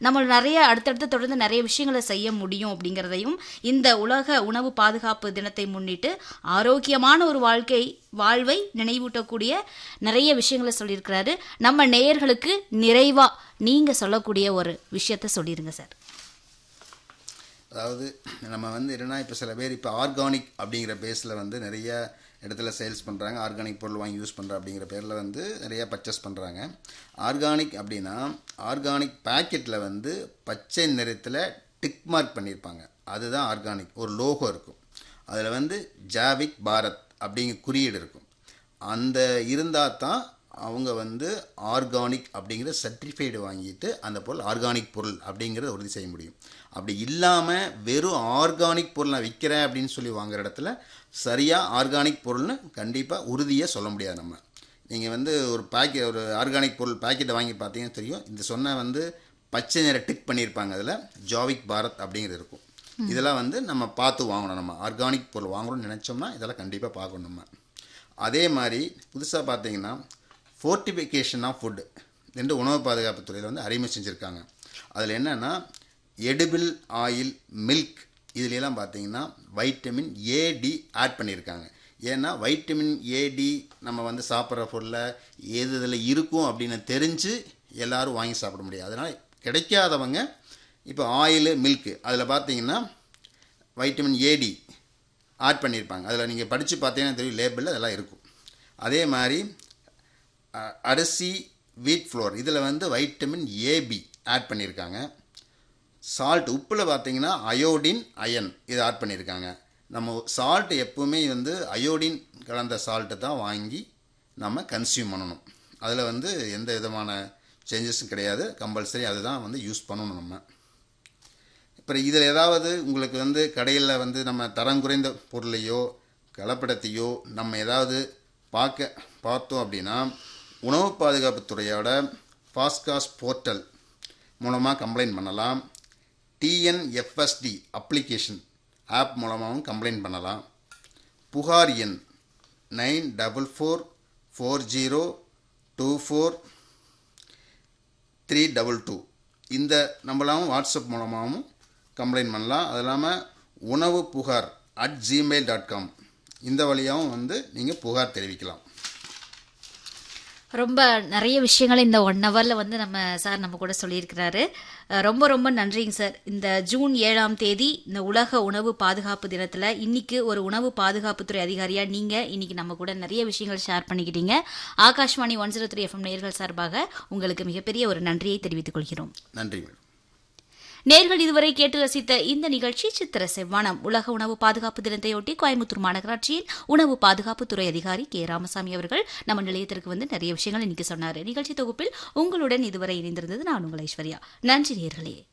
நம்ம நிறைய அடுத்தடுத்து தொடர்ந்து நிறைய விஷயங்களை செய்ய முடியும் அப்படிங்கிறதையும் இந்த உலக உணவு பாதுகாப்பு தினத்தை முன்னிட்டு ஆரோக்கியமான ஒரு வாழ்க்கை வாழ்வை நினைவூட்டக்கூடிய நிறைய விஷயங்களை சொல்லியிருக்கிறாரு நம்ம நேயர்களுக்கு நிறைவா நீங்க சொல்லக்கூடிய ஒரு விஷயத்த சொல்லிருங்க சார் அதாவது நம்ம வந்து என்னன்னா இப்போ சில பேர் இப்போ ஆர்கானிக் அப்படிங்கிற பேஸில் வந்து நிறைய இடத்துல சேல்ஸ் பண்ணுறாங்க ஆர்கானிக் பொருள் வாங்கி யூஸ் பண்ணுற அப்படிங்கிற பேரில் வந்து நிறைய பர்ச்சேஸ் பண்ணுறாங்க ஆர்கானிக் அப்படின்னா ஆர்கானிக் பேக்கெட்டில் வந்து பச்சை நிறத்தில் டிக் மார்க் பண்ணியிருப்பாங்க அதுதான் ஆர்கானிக் ஒரு லோகோ இருக்கும் அதில் வந்து ஜாவிக் பாரத் அப்படிங்கிற குறியீடு இருக்கும் அந்த இருந்தால் தான் அவங்க வந்து ஆர்கானிக் அப்படிங்கிற சர்டிஃபைடு வாங்கிட்டு அந்த பொருள் ஆர்கானிக் பொருள் அப்படிங்கிறத உறுதி செய்ய முடியும் அப்படி இல்லாமல் வெறும் ஆர்கானிக் பொருள் நான் விற்கிறேன் அப்படின்னு சொல்லி வாங்குற இடத்துல சரியாக ஆர்கானிக் பொருள்னு கண்டிப்பாக உறுதியாக சொல்ல முடியாது நம்ம நீங்கள் வந்து ஒரு பேக்கெட் ஒரு ஆர்கானிக் பொருள் பேக்கெட்டை வாங்கி பார்த்தீங்கன்னா தெரியும் இந்த சொன்ன வந்து பச்சை நிற டிக் பண்ணியிருப்பாங்க அதில் ஜாவிக் பாரத் அப்படிங்கிறது இருக்கும் இதெல்லாம் வந்து நம்ம பார்த்து வாங்கணும் நம்ம ஆர்கானிக் பொருள் வாங்கணும்னு நினச்சோம்னா இதெல்லாம் கண்டிப்பாக பார்க்கணும் நம்ம அதே மாதிரி புதுசாக பார்த்தீங்கன்னா ஃபோர்ட்டிஃபிகேஷன் ஆஃப் ஃபுட் ரெண்டு உணவு பாதுகாப்பு துறையில் வந்து அறிமுகம் செஞ்சுருக்காங்க அதில் என்னென்னா எடிபிள் ஆயில் மில்க் இதுலலாம் பார்த்தீங்கன்னா வைட்டமின் ஏடி ஆட் பண்ணியிருக்காங்க ஏன்னா வைட்டமின் ஏடி நம்ம வந்து சாப்பிட்ற பொருளில் எது இதில் இருக்கும் அப்படின்னு தெரிஞ்சு எல்லாரும் வாங்கி சாப்பிட முடியாது அதனால் கிடைக்காதவங்க இப்போ ஆயிலு மில்க்கு அதில் பார்த்தீங்கன்னா வைட்டமின் ஏடி ஆட் பண்ணியிருப்பாங்க அதில் நீங்கள் படித்து பார்த்தீங்கன்னா தெரியும் லேபிளில் அதெல்லாம் இருக்கும் அதே மாதிரி அ- அரிசி வீட் ஃப்ளோர் இதில் வந்து வைட்டமின் ஏபி ஆட் பண்ணியிருக்காங்க சால்ட் உப்பில் பார்த்தீங்கன்னா அயோடின் அயன் இதை ஆட் பண்ணியிருக்காங்க நம்ம சால்ட் எப்பவுமே வந்து அயோடின் கலந்த சால்ட்டை தான் வாங்கி நம்ம கன்சியூம் பண்ணணும் அதில் வந்து எந்த விதமான சேஞ்சஸும் கிடையாது கம்பல்சரி அதுதான் வந்து யூஸ் பண்ணணும் நம்ம இப்போ இதில் ஏதாவது உங்களுக்கு வந்து கடையில் வந்து நம்ம தரம் குறைந்த பொருளையோ கலப்படத்தையோ நம்ம ஏதாவது பார்க்க பார்த்தோம் அப்படின்னா உணவு பாதுகாப்புத் துறையோட ஃபாஸ்காஸ் போர்ட்டல் மூலமாக கம்ப்ளைண்ட் பண்ணலாம் டிஎன்எஃப்எஸ்டி அப்ளிகேஷன் ஆப் மூலமாகவும் கம்ப்ளைண்ட் பண்ணலாம் புகார் எண் nine double four four zero two four three double two இந்த நம்மளாவும் வாட்ஸ்அப் மூலமாகவும் கம்ப்ளைண்ட் பண்ணலாம் அது இல்லாமல் உணவு புகார் அட் ஜிமெயில் டாட் காம் இந்த வழியாகவும் வந்து நீங்கள் புகார் தெரிவிக்கலாம் ரொம்ப நிறைய விஷயங்களை இந்த ஒன் ஹவரில் வந்து நம்ம சார் நம்ம கூட சொல்லியிருக்கிறாரு அஹ் ரொம்ப ரொம்ப நன்றிங்க சார் இந்த ஜூன் ஏழாம் தேதி இந்த உலக உணவு பாதுகாப்பு தினத்தில் இன்னைக்கு ஒரு உணவு பாதுகாப்புத்துறை அதிகாரியாக நீங்கள் இன்னைக்கு நம்ம கூட நிறைய விஷயங்கள் ஷேர் பண்ணிக்கிட்டீங்க Akashvani one zero three FM நேர்கள் சார்பாக உங்களுக்கு மிகப்பெரிய ஒரு நன்றியை தெரிவித்துக் கொள்கிறோம் நன்றி மேடம் நேர்கள் இதுவரை கேட்டு ரசித்த இந்த நிகழ்ச்சி சித்திர செவ்வானம் உலக உணவு பாதுகாப்பு தினத்தையொட்டி கோயம்புத்தூர் மாநகராட்சியின் உணவு பாதுகாப்புத்துறை அதிகாரி கே ராமசாமி அவர்கள் நம்ம நிலையத்திற்கு வந்து நிறைய விஷயங்கள் இன்னைக்கு சொன்னார் நிகழ்ச்சி தொகுப்பில் உங்களுடன் இதுவரை இணைந்திருந்தது நான் உங்கள் ஐஸ்வர்யா நன்றி நேர்களே